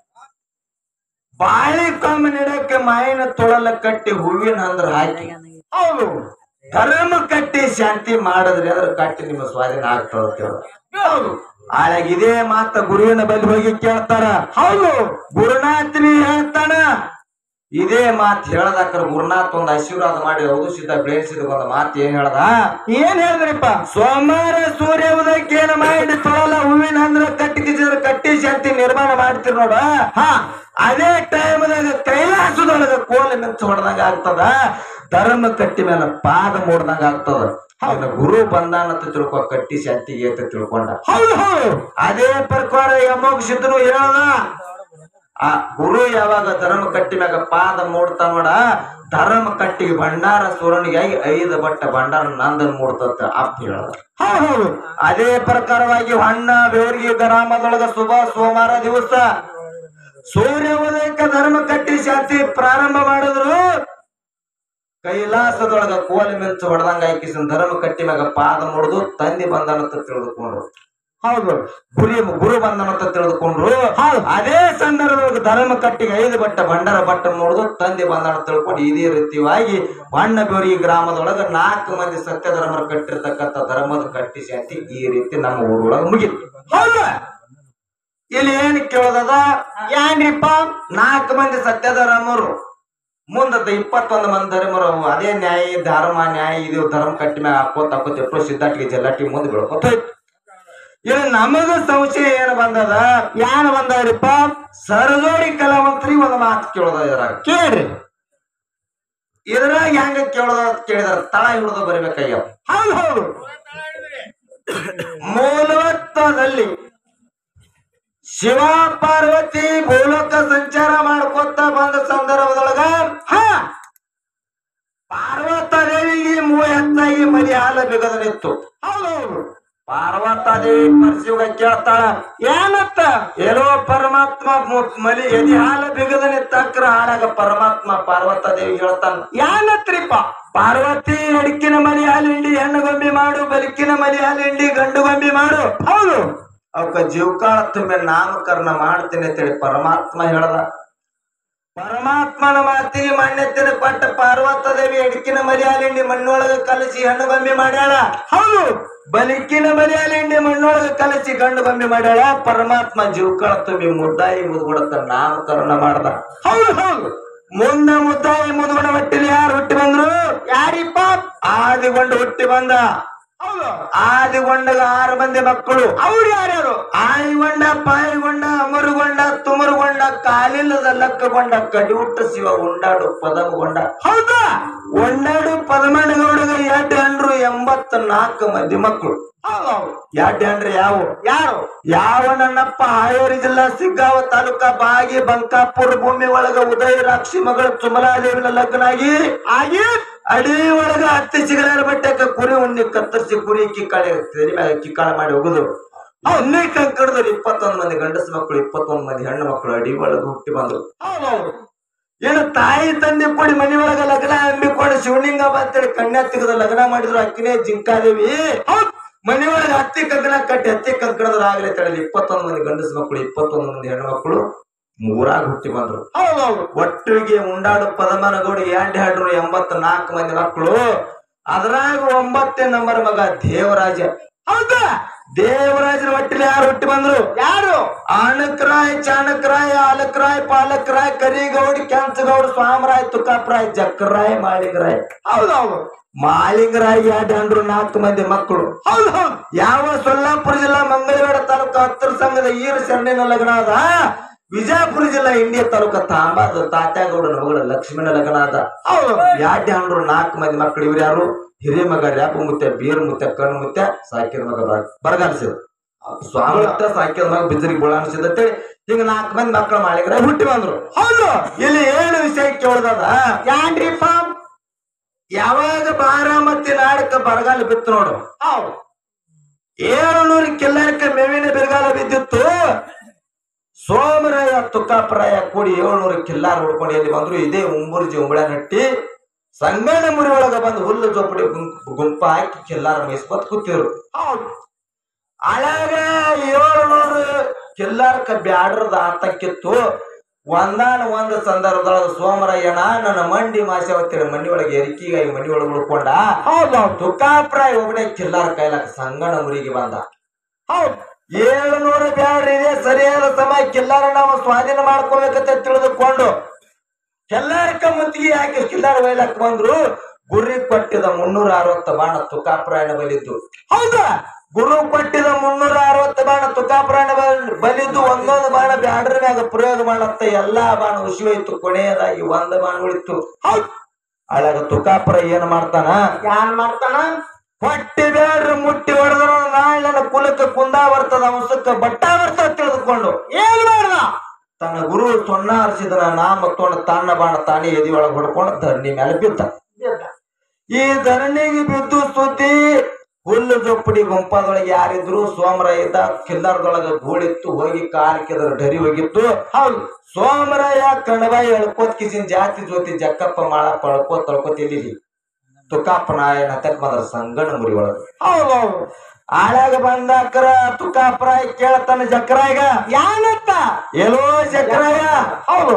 ಬಾಳಿ ಕಮ್ಮ ನೆಡಕ್ಕೆ ಮಾಯಿನ ತೊಳಲ ಕಟ್ಟಿ ಹೂವಿನ ಅಂದ್ರ ಹಾಕಿ ಹೌದು ಧರ್ಮ ಕಟ್ಟಿ ಶಾಂತಿ ಮಾಡಿದ್ರಿ ಅದ್ರ ಕಟ್ಟಿ ನಿಮ್ಮ ಸ್ವಾಧೀನ ಆಗ್ತದ ಅಂತ ಹೇಳ್ದ. ಹೌದು ಆಳಾಗ ಇದೇ ಮಾತ ಗುರುವಿನ ಬಳಿ ಹೋಗಿ ಕೇಳ್ತಾರ ಹೌದು ಗುರುನಾಥ್ನಿ ಹೇಳ್ತಾನ ಇದೇ ಮಾತು ಹೇಳದಾಕ್ರ ಗುರುನಾಥ್ ಒಂದ್ ಆಶೀರ್ವಾದ ಮಾಡಿ ಔಷಧ ಬೆಳೆಸಿದ ಒಂದು ಮಾತು ಏನ್ ಹೇಳ್ದ ಏನ್ ಹೇಳಿದ್ರಿಪ್ಪ ಸೋಮವಾರ ಸೂರ್ಯ ಉದಯಕ್ಕೆ ಏನ ಮಾಡಿ ತೊಳಲ ಹೂವಿನ ಅಂದ್ರ ಕಟ್ಟಿ ಕಿಸಿದ್ರ ಕಟ್ಟಿ ಶಾಂತಿ ನಿರ್ಮಾಣ ಮಾಡ್ತೀರಿ ನೋಡ ಹಾ ಅದೇ ಟೈಮ್ದಾಗ ಕೈಲಾಸದೊಳಗ ಕೋಲ ಮಿಂಚು ಹೊಡೆದಂಗ ಆಗ್ತದ ಧರ್ಮ ಕಟ್ಟಿ ಮೇಲೆ ಪಾದ ಮೂಡ್ದಂಗ ಆಗ್ತದ ಅವನ ಗುರು ಬಂದಾನ ಅಂತ ತಿಳ್ಕೊ ಕಟ್ಟಿ ಶಾಂತಿಗೆ ಅಂತ ತಿಳ್ಕೊಂಡ ಹೌದು ಹೌದು ಅದೇ ಪ್ರಕಾರ ಯಮೋಗ ಸಿದ್ಧನು ಹೇಳ್ದ ಆ ಗುರು ಯಾವಾಗ ಧರ್ಮ ಕಟ್ಟಿ ಮ್ಯಾಗ ಪಾದ ಮೂಡ್ತಾನ ನೋಡ ಧರ್ಮ ಕಟ್ಟಿಗೆ ಭಂಡಾರ ಸೂರನಿಗಾಗಿ ಐದು ಬಟ್ಟ ಭಂಡಾರ ನಂದನ್ ಮೂಡ್ತಂತ ಅಪ್ಪ ಹೇಳ್ದ ಹೌದು ಹೌದು ಅದೇ ಪ್ರಕಾರವಾಗಿ ಹಣ್ಣ ಬೇವರಿಗೆ ಗ್ರಾಮದೊಳಗ ಶುಭ ಸೋಮವಾರ ದಿವಸ ಸೂರ್ಯ ಉದಯಕ್ಕೆ ಧರ್ಮ ಕಟ್ಟಿ ಶಾಂತಿ ಪ್ರಾರಂಭ ಮಾಡಿದ್ರು ಕೈಲಾಸದೊಳಗ ಕೋಲಿ ಮಿಂಚು ಹೊಡೆದಂಗ ಹಾಕಿಸಿನ ಧರ್ಮ ಕಟ್ಟಿ ಮ್ಯಾಗ ಪಾದ ಮುಡಿದು ತಂದೆ ಬಂದನಂತ ತಿಳಿದುಕೊಂಡ್ರು ಹೌದು ಗುರಿ ಗುರು ಬಂದನಂತ ತಿಳಿದುಕೊಂಡ್ರು ಹೌದು. ಅದೇ ಸಂದರ್ಭದೊಳಗ ಧರ್ಮ ಕಟ್ಟಿಗೆ ಐದು ಬಟ್ಟ ಭಂಡಾರ ಬಟ್ಟ ಮುಡಿದು ತಂದೆ ಬಂದನ ತಿಳ್ಕೊಂಡು ಇದೇ ರೀತಿಯಾಗಿ ಹಣ್ಣ ಬೇವರಿಗೆ ಗ್ರಾಮದೊಳಗ ನಾಲ್ಕು ಮಂದಿ ಸತ್ಯ ಧರ್ಮ ಕಟ್ಟಿರ್ತಕ್ಕಂಥ ಧರ್ಮದ ಕಟ್ಟಿ ಶಾಂತಿ ಈ ರೀತಿ ನಮ್ಮ ಊರೊಳಗ ಮುಗಿತು ಹೌದು ಇಲ್ಲಿ ಏನ್ ಕೇಳೋದದ ಏನ್ರಿಪ್ಪ ನಾಲ್ಕು ಮಂದಿ ಸತ್ಯಧರ್ಮರು ಮುಂದತ್ತ ಇಪ್ಪತ್ತೊಂದು ಮಂದಿ ಧರ್ಮರು ಅವು. ಅದೇ ನ್ಯಾಯ ಧರ್ಮ ನ್ಯಾಯ ಇದು ಧರ್ಮ ಕಟ್ಟಿ ಮ್ಯಾಗ ಹಾಕೋತ ಹಾಕೋತ ಎಪ್ಪಳು ಸಿದ್ಧಾಟಿಗೆ ಜಲ್ಲಾಟಿಗೆ ಮುಂದೆ ಬೀಳ್ಕೊತ ಹೋಯ್ತು ಇಲ್ಲಿ ನಮಗ ಸಂಶಯ ಏನು ಬಂದದ ಯಾನ್ ಬಂದವ್ರಿಪ್ಪ ಸರಜೋಡಿ ಕಲಾವಂತರಿಗೆ ಒಂದು ಮಾತು ಕೇಳೋದ ಇದ್ರಾಗ ಕೇಳ್ರಿ ಇದ್ರಾಗ ಹೆಂಗ ಕೇಳೋದ ಅಂತ ಕೇಳಿದ್ರ ತಳ ಹಿಡಿದು ಬರಿಬೇಕಾಗ್ಯಾವ ಹೌದು ಹೌದು ಮೂಲವತ್ವದಲ್ಲಿ ಶಿವ ಪಾರ್ವತಿ ಭೂಲೋಕ ಸಂಚಾರ ಮಾಡ್ಕೊತ ಬಂದ ಸಂದರ್ಭದೊಳಗ ಹ ಪಾರ್ವತ ದೇವಿಗೆ ಮೂವ ಹೆಚ್ಚಾಗಿ ಮರಿ ಹಾಲ ಬಿಗದನಿತ್ತು ಹೌದು ಹೌದು ಪಾರ್ವತ ದೇವಿ ಪರಶಿವ ಕೇಳ್ತಾಳ ಏನತ್ತ ಎಲ್ಲೋ ಪರಮಾತ್ಮ ಮು- ಮಲಿ ಎದಿ ಹಾಲ ಬಿಗದನಿತ್ತಕ್ರ ಹಾಳಾಗ ಪರಮಾತ್ಮ ಪಾರ್ವತ ದೇವಿ ಹೇಳ್ತಾನ ಯಾನತ್ರಿಪ್ಪ ಪಾರ್ವತಿ ಅಡಿಕಿನ ಮಲಿ ಹಾಲಿಂಡಿ ಹೆಣ್ಣು ಗೊಂಬಿ ಮಾಡು ಬಲಿಕಿನ ಮಲಿ ಹಾಲಿಂಡಿ ಗಂಡು ಗೊಂಬಿ ಮಾಡು ಹೌದು ಅವಕ್ಕ ಜೀವಕಾಳ ತುಂಬಿ ನಾಮಕರಣ ಮಾಡ್ತೀನಿ ಅಂತೇಳಿ ಪರಮಾತ್ಮ ಹೇಳ್ದ ಪರಮಾತ್ಮನ ಮಾತಿಗೆ ಮಾನ್ಯತೆನ ಕೊಟ್ಟ ಪಾರ್ವತ ದೇವಿ ಅಡಿಕಿನ ಮರಿಯಾಲಿಂಡಿ ಮಣ್ಣೊಳಗ ಕಲಸಿ ಹೆಣ್ಣು ಗೊಂಬಿ ಮಾಡ್ಯಾಳ ಹೌದು ಬಲಿಕಿನ ಮರಿಯಾಲಿಂಡಿ ಮಣ್ಣೊಳಗ ಕಲಸಿ ಗಂಡು ಗೊಂಬಿ ಮಾಡ್ಯಾಳ ಪರಮಾತ್ಮ ಜೀವಕಾಳ ತುಂಬಿ ಮುದ್ದಾಯಿ ಮುದ್ಗುಡತ್ತ ನಾಮಕರಣ ಮಾಡ್ದ ಹೌದು ಹೌದು ಮುಂದ ಮುದ್ದಾಯಿ ಮುದ್ಗುಡ ಹೊಟ್ಟಿಲಿ ಯಾರು ಹುಟ್ಟಿ ಬಂದ್ರು ಯಾರಿಪ್ಪ ಆದಿಗೊಂಡು ಹುಟ್ಟಿ ಬಂದ ಹೌದು ಆದಿಗೊಂಡಗ ಆರು ಮಂದಿ ಮಕ್ಕಳು ಅವ್ರು ಯಾರ್ಯಾರು ಆಯಿಗೊಂಡ ಪಾಯಿಗೊಂಡ ಅಮರುಗೊಂಡ ತುಮರುಗೊಂಡ ಕಾಲಿಲ್ಲದ ಲಕ್ಕಗೊಂಡ ಕಡಿಯುಟ್ಟ ಶಿವ ಉಂಡಾಡು ಪದಮಗೊಂಡ ಹೌದಾ ಒಂದಾಡು ಪದಮಣ್ಣಗೌಡಗ ಎರಡು ಹಂಡ್ರು ಎಂಬತ್ತ ನಾಲ್ಕು ಮಂದಿ ಮಕ್ಕಳು ಹೌದು ಹೌದು ಎರಡು ಹಂಡ್ರಿ ಯಾವ ಯಾರು ಯಾವ ನನ್ನಪ್ಪ ಹಾವೇರಿ ಜಿಲ್ಲಾ ಸಿಗ್ಗಾವ ತಾಲೂಕ ಬಾಗಿ ಬಂಕಾಪುರ ಭೂಮಿ ಒಳಗ ಉದಯ ರಾಕ್ಷಿ ಮಗಳು ಚುಮಲಾದೇವಿನ ಲಗ್ನಾಗಿ ಆಗಿ ಅಡಿ ಒಳಗ ಹತ್ತಿ ಸಿಗಲಾರ ಬಟ್ಟೆಕ ಕುರಿ ಉಣ್ಣಿ ಕತ್ತರಿಸಿ ಕುರಿ ಕಿಕ್ಕಾಳಿ ತಲೆ ಮ್ಯಾಗ ಕಿಕ್ಕಾಳ ಮಾಡಿ ಹೋಗುದು ಉಣ್ಣಿ ಕಂಕಡದ್ರು ಇಪ್ಪತ್ತೊಂದ್ ಮಂದಿ ಗಂಡಸ ಮಕ್ಕಳು ಇಪ್ಪತ್ತೊಂದ್ ಮಂದಿ ಹೆಣ್ಣು ಮಕ್ಕಳು ಅಡಿ ಒಳಗ ಹುಟ್ಟಿ ಬಂದ್ರು ಹೌದು ಹೌದು ಏನು ತಾಯಿ ತಂದೆ ಕೂಡಿ ಮನಿ ಒಳಗ ಲಗ್ನ ಹಮ್ಮಿಕೊಂಡು ಶಿವಲಿಂಗ ಅಂತೇಳಿ ಕನ್ಯಾ ತೆಗೆದು ಲಗ್ನ ಮಾಡಿದ್ರು ಅಕ್ಕಿನೇ ಜಿಂಕಾದೇವಿ ಹೌದ್ ಮನಿ ಒಳಗ ಹತ್ತಿ ಕಂಕಣ ಕಟ್ಟಿ ಹತ್ತಿ ಕಂಕಣದ್ರ ಆಗ್ಲಿ ತಡಲಿ ಇಪ್ಪತ್ತೊಂದ್ ಮಂದಿ ಗಂಡಸ ಮಕ್ಕಳು ಇಪ್ಪತ್ತೊಂದು ಮಂದಿ ಹೆಣ್ಣು ಮಕ್ಕಳು ಮೂರಾಗ ಹುಟ್ಟಿ ಬಂದ್ರು ಹೌದು ಹೌದು ಒಟ್ಟಿಗೆ ಉಂಡಾಡು ಪದಮನಗೌಡಿ ಎಂಡ್ ಹ್ಯಾಡ್ರು ಎಂಬತ್ ನಾಲ್ಕು ಮಂದಿ ಮಕ್ಕಳು ಅದ್ರಾಗ ಒಂಬತ್ತನೇ ನಂಬರ್ ಮಗ ದೇವರಾಜ ಹೌದಾ ದೇವರಾಜನ ಹೊಟ್ಟಿಲಿ ಯಾರು ಹುಟ್ಟಿ ಬಂದ್ರು ಯಾರು ಆನಕ್ರಾಯ್ ಚಾಣಕ್ರಾಯ್ ಆಲಕ್ರಾಯ್ ಪಾಲಕ್ರಾಯ್ ಕರಿಗೌಡ್ ಕೆಂಚಗೌಡ್ ಸ್ವಾಮರಾಯ್ ತುಕಾಪ್ರಾಯ್ ಜಕ್ರಾಯ್ ಮಾಳಿಗರಾಯ್ ಹೌದೌದು ಮಾಳಿಗರಾಯ್ ಯಾಡ್ಯಾಂಡ್ರು ನಾಲ್ಕು ಮಂದಿ ಮಕ್ಕಳು ಹೌದು ಹೌದು ಯಾವ ಸೊಲ್ಲಾಪುರ ಜಿಲ್ಲಾ ಮಂಗಳವೇಡ ತಾಲೂಕು ಹತ್ತರ ಸಂಘದ ಈರ ಶರಣಿನ ಲಗ್ನ ಅದ ವಿಜಯಪುರ ಜಿಲ್ಲಾ ಇಂಡಿಯಾ ತಾಲೂಕ ತಾಂಬಾದ ತಾತ್ಯಾಗೌಡನ ಮಗಳು ಲಕ್ಷ್ಮೀನ ಲಗ್ನ ಅದ ಹೌದು ಯಾಡ್ಯಾಂಡ್ರು ನಾಲ್ಕು ಮಂದಿ ಮಕ್ಕಳು ಇವ್ರು ಯಾರು ಹಿರಿಯ ಮಗ ರ್ಯಾಪ ಮುತ್ತೆ ಬೀರ್ ಮುತ್ತೆ ಕಣ್ಣು ಮುತ್ತೆ ಸಾಕಿದ ಮಗ ಬರಗಾಲಿಸಿದ ಸ್ವಾಮಿ ಮುತ್ತೆ ಸಾಕಿದ ಮಗ ಬಿದ್ದರಿಗೆ ಬುಳಾಣಿಸಿದ ಅಂತೇಳಿ ಹಿಂಗ ನಾಲ್ಕು ಮಂದಿ ಮಕ್ಕಳು ಮಾಳಿಗರ ಹುಟ್ಟಿ ಬಂದ್ರು ಹೌದು ಇಲ್ಲಿ ಏನು ವಿಷಯ ಕೇಳ್ದದ ಯಾನ್ರಿಪ್ಪ ಯಾವಾಗ ಬಾರಾಮತಿ ನಾಡಕ ಬರಗಾಲ ಬಿತ್ತು ನೋಡು ಹೌದು ಏಳುನೂರು ಕಿಲ್ಲರಕ್ಕೆ ಮೇವಿನ ಬಿರುಗಾಲ ಬಿದ್ದಿತ್ತು ಸೋಮರಾಯ ತುಕ್ಕಾಪರಾಯ ಕೂಡಿ ಏಳ್ನೂರು ಕಿಲ್ಲಾರ ಹುಡ್ಕೊಂಡು ಎಲ್ಲಿ ಬಂದ್ರು ಇದೇ ಉಂಬುರ್ಜಿ ಉಂಬಳ ನಟ್ಟಿ ಸಂಗಣ ಮುರಿ ಒಳಗ ಬಂದು ಹುಲ್ಲು ಜೋಪಡಿ ಗುಂಪ್- ಗುಂಪ ಹಾಕಿ ಕಿಲ್ಲಾರ ಮೇಯಿಸ್ಕೊತ್ ಕೂತಿರು ಹೌದು ಅಳಾಗ ಏಳ್ನೂರು ಕಿಲ್ಲಾರಕ ಬ್ಯಾಡ್ರದ ಆತಕ್ಕಿತ್ತು ಒಂದಾನ ಒಂದು ಸಂದರ್ಭದೊಳಗ ಸೋಮರಾಯಣ ನನ್ನ ಮಂಡಿ ಮಾಸೆ ಹೊತ್ತಿರ ಮನಿ ಒಳಗೆ ಎರಿಕಿಗಾಗಿ ಮನಿ ಒಳಗೆ ಉಳ್ಕೊಂಡ ಹೌದೌದು ತುಕಾಪ್ರಾಯ ಒಬ್ಬನೇ ಕಿಲ್ಲಾರ ಕೈಲಾಕ ಸಂಗಣ ಮುರಿಗೆ ಬಂದ ಹೌದು ಏಳುನೂರು ಬ್ಯಾಡ್ರಿ ಇದೆ ಸರಿಯಾದ ಸಮಯ ಕಿಲ್ಲಾರ ನಾವು ಸ್ವಾಧೀನ ಮಾಡ್ಕೋಬೇಕಂತ ತಿಳಿದುಕೊಂಡು ಕೆಲ್ಲಾರಕ ಮುತ್ತಿಗೆ ಹಾಕಿ ಕಿಲ್ಲಾರ ಒಯ್ಲಕ್ ಬಂದ್ರು ಗುರಿ ಕೊಟ್ಟಿದ ಮುನ್ನೂರ ಅರವತ್ತು ಬಾಣ ತುಕಾಪ್ರಾಯಣ ಬಲಿದ್ದು ಹೌದಾ ಗುರು ಕೊಟ್ಟಿದ ಮುನ್ನೂರ ಅರವತ್ತು ಬಾಣ ತುಕಾಪ್ರಾಯಣ ಬಲ್- ಬಲಿದ್ದು ಒಂದೊಂದು ಬಾಣ ಬ್ಯಾಡ್ರ ಮ್ಯಾಗ ಪ್ರಯೋಗ ಮಾಡತ್ತ ಎಲ್ಲಾ ಬಾಣ ಉಸಿ ಹೋಯ್ತು ಕೊನೆಯದಾಗಿ ಒಂದ್ ಬಾಣ ಉಳಿತು ಹೌದು ಅಳಾಗ ತುಕಾಪುರ ಏನ್ ಮಾಡ್ತಾನ ಯಾನ್ ಮಾಡ್ತಾನ ಹೊಟ್ಟಿ ಬ್ಯಾಡ್ರಿ ಮುಟ್ಟಿ ಹೊಡೆದ್ರ ನಾಳೆ ನನ್ನ ಕುಲಕ್ಕೆ ಕುಂದಾ ಬರ್ತದ ಅಂಶಕ್ಕ ಬಟ್ಟ ಬರ್ತದ ತಿಳಿದುಕೊಂಡು ಏನ್ ಮಾಡ್ದ ತನ್ನ ಗುರು ಸೊನ್ನ ಹರಿಸಿದನ ನಾಮ ತೊಂಡ ತನ್ನ ಬಾಣ ತಾನೇ ಎದಿ ಒಳಗೆ ಹೊಡ್ಕೊಂಡು ಧರಣಿ ಮೇಲೆ ಬಿದ್ದ ಈ ಧರಣಿಗೆ ಬಿದ್ದು ಸುದ್ದಿ ಹುಲ್ಲು ಜೊಪ್ಪಡಿ ಗುಂಪದೊಳಗೆ ಯಾರಿದ್ರು ಸೋಮರಾಯ ಇದ್ದ ಕಿಲ್ಲರದೊಳಗ ಗೂಳಿತ್ತು ಹೋಗಿ ಕಾಲಿಕ್ಕಿದ್ರ ಢರಿ ಹೋಗಿತ್ತು ಹೌದು ಸೋಮರಾಯ ಕಣಬಾಯಿ ಎಳ್ಕೋತ್ ಕಿಸಿನ ಜಾತಿ ಜೊತೆ ಜಕ್ಕಪ್ಪ ಮಾಳಪ್ಪ ಎಳ್ಕೋತ್ ತಳ್ಕೋತ್ ಎಲ್ಲಿ ತುಕಾಪ್ಪ ನಾಯನ ತಕ್ ಬಂದ್ರ ಸಂಗಣ ಮುರಿ ಒಳಗ ಹೌದೌದು ಆಳಾಗ ಬಂದಾಕರ ತುಕಾಪ್ರಾಯ ಕೇಳತಾನ ಜಕ್ರಾಯಗ ಯಾನತ್ತ ಎಲ್ಲೋ ಜಕ್ರಾಯ ಹೌದು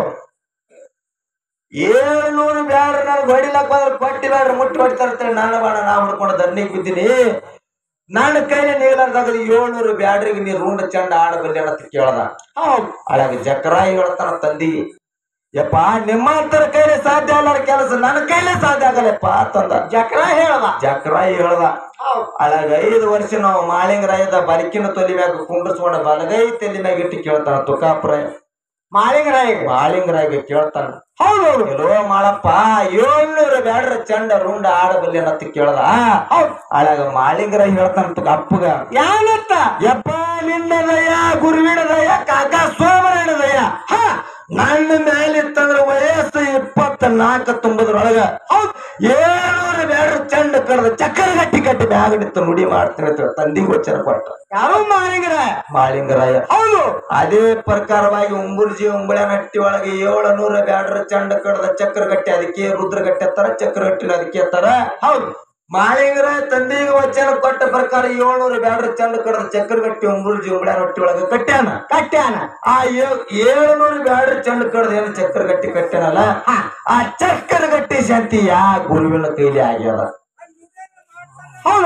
ಏಳ್ನೂರು ಬ್ಯಾಡ್ರ ನನಗೆ ಹೊಡಿಲಕ್ ಬಂದ್ರೆ ಕೊಟ್ಟಿ ಬ್ಯಾಡ್ರ ಮುಟ್ಟಿ ಹೊಡಿತಾರ್ತೇಳಿ ನಾನು ಬಾಣ ನಾ ಹೊಡ್ಕೊಂಡು ದಂಡಿಗೆ ಬಿದ್ದೀನಿ ನನ್ನ ಕೈಲಿ ನೀಲಾರ್ದಾಗ ಏಳ್ನೂರು ಬ್ಯಾಡ್ರಿಗೆ ನೀ ರೂಂಡ ಚಂಡ ಆಡಬಲ್ಲಿ ಅಂತ ಕೇಳ್ದ ಹೌದು ಅಳಾಗ ಜಕ್ರಾಯಿ ಹೇಳ್ತಾನ ತಂದಿ ಯಪ್ಪ ನಿಮ್ಮಂತರ ಕೈಲಿ ಸಾಧ್ಯ ಅಲ್ಲ ಕೆಲಸ ನನ್ನ ಕೈಲೇ ಸಾಧ್ಯ ಆಗಲ್ಲಪ್ಪ ಅಂತಂದ ಜಕ್ರ ಹೇಳ್ದ ಜಕ್ರಾಯಿ ಹೇಳ್ದ ಹೌದು ಅಳಾಗ ಐದು ವರ್ಷ ನಾವು ಮಾಳಿಂಗರಾಯದ ಬಲಕಿನ ತೊಲಿ ಮ್ಯಾಗ ಕುಂಡ್ರಸ್ಕೊಂಡ ಬಲಗೈ ತಲೆ ಮ್ಯಾಗ ಇಟ್ಟು ಕೇಳ್ತಾನ ತುಕಾಪುರಾಯ ಮಾಳಿಂಗರಾಯ ಮಾಳಿಂಗರಾಯ ಕೇಳ್ತಾನ ಹೌದೌದು ಎಲ್ಲೋ ಮಾಳಪ್ಪ ಏಳ್ನೂರು ಬ್ಯಾಡ್ರ ಚಂಡ ರೂಂಡ ಆಡಬಲ್ಲಿ ಅನ್ನತ್ತ ಕೇಳ್ದ ಹೌದು ಅಳಾಗ ಮಾಳಿಂಗರ ಹೇಳ್ತಾನ ಅಪ್ಪಗ ಯಾನತ್ತ ಯಪ್ಪ ನಿನ್ನ ದಯ ಗುರುವಿನ ದಯ ಕಾಕ ಸೋಮರನ ದಯ ಹ ನನ್ನ ಮೇಲಿತ್ತಂದ್ರ ವಯಸ್ಸು ಇಪ್ಪತ್ತ ನಾಲ್ಕ ತುಂಬದ್ರೊಳಗ ಹೌದ್ ಏಳ್ನೂರು ಬ್ಯಾಡ್ರ ಚಂಡ ಕಡ್ದ ಚಕ್ಕರ ಗಟ್ಟಿ ಕಟ್ಟಿ ಬ್ಯಾಗ್ ನಿಂತು ನುಡಿ ಮಾಡ್ತೀನಿ ಅಂತ ತಂದಿಗೆ ವಚನ ಕೊಟ್ಟ ಯಾರು ಮಾಳಿಂಗರಾಯ ಮಾಳಿಂಗರಾಯ ಹೌದು ಅದೇ ಪ್ರಕಾರವಾಗಿ ಉಂಬುರ್ಜಿ ಉಂಬಳೆ ನಟ್ಟಿ ಒಳಗೆ ಏಳುನೂರ ಬ್ಯಾಡ್ರ ಚಂಡ ಕಡ್ದ ಚಕ್ರಗಟ್ಟಿ ಅದಕ್ಕೆ ರುದ್ರಗಟ್ಟಿ ಎತ್ತರ ಚಕ್ರಗಟ್ಟಿನ ಅದಕ್ಕೆ ಎತ್ತರ ಹೌದು ಮಾಳಿಂಗರ ತಂದೆಗೆ ವಚನ ಕೊಟ್ಟ ಪ್ರಕಾರ ಏಳ್ನೂರ ಬ್ಯಾಡ್ರ ಚಂಡ ಕಡ್ದ ಚಕ್ರಗಟ್ಟಿ ಉಂಬುರ್ಜಿ ಉಂಬಳೆ ನಟ್ಟಿ ಒಳಗೆ ಕಟ್ಟ್ಯಾನ ಕಟ್ಟ್ಯಾನ ಆ ಏ- ಏಳುನೂರು ಬ್ಯಾಡ್ರ ಚಂಡ ಕಡ್ದ ಏನು ಚಕ್ರಗಟ್ಟಿ ಕಟ್ಟ್ಯಾನಲ್ಲ ಆ ಚಕ್ರಗಟ್ಟಿ ಶಾಂತಿ ಯಾ ಗುರುವಿನ ಕೈಲಿ ಆಗ್ಯದ ಹೌದು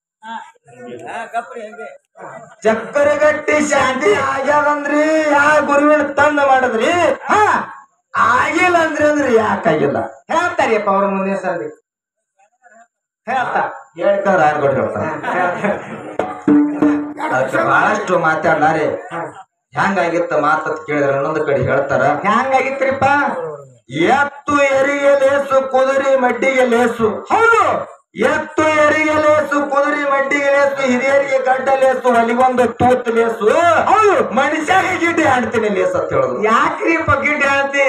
ಚಕ್ರಗಟ್ಟಿ ಶಾಂತಿ ಆಗ್ಯಾದಂದ್ರಿ ಯಾ ಗುರುವಿನ ತಂದ ಮಾಡಿದ್ರಿ ಹಾ ಆಗಿಲ್ಲ ಅಂದ್ರಿ ಅಂದ್ರಿ ಯಾಕಾಗಿಲ್ಲ ಹೇಳ್ತಾರಿಯಪ್ಪ ಅವ್ರ ಮುಂದಿನ ಸಂದಿ ಹೇಳ್ತಾ ಹೇಳ್ತಾರ ಆರ್ಗೋಡ್ ಹೇಳ್ತಾರ ಅದಕ್ಕೆ ಬಹಳಷ್ಟು ಮಾತಾಡ್ಲಾರಿ ಹೆಂಗಾಗಿತ್ತ ಮಾತತ್ ಕೇಳಿದ್ರ ಇನ್ನೊಂದು ಕಡೆ ಹೇಳ್ತಾರ ಹೆಂಗಾಗಿತ್ರಿಪ್ಪ ಎತ್ತು ಎರಿಗೆ ಲೇಸು ಕುದುರೆ ಮಡ್ಡಿಗೆ ಲೇಸು ಹೌದು ಎತ್ತು ಎರಿಗೆ ಲೇಸು ಕುದುರೆ ಮಡ್ಡಿಗೆ ಲೇಸು ಹಿರಿಯರಿಗೆ ಗಡ್ಡ ಲೇಸು ಹೊಲಿಗೊಂದು ತೂತ್ ಲೇಸು ಹೌದು ಮನುಷ್ಯಾಗ ಗಿಡ್ಡಿ ಆಡ್ತೀನಿ ಲೇಸ್ ಅಂತ ಹೇಳುದು ಯಾಕ್ರಿಪ್ಪ ಗಿಡ್ಡ ಹೇಳ್ತಿ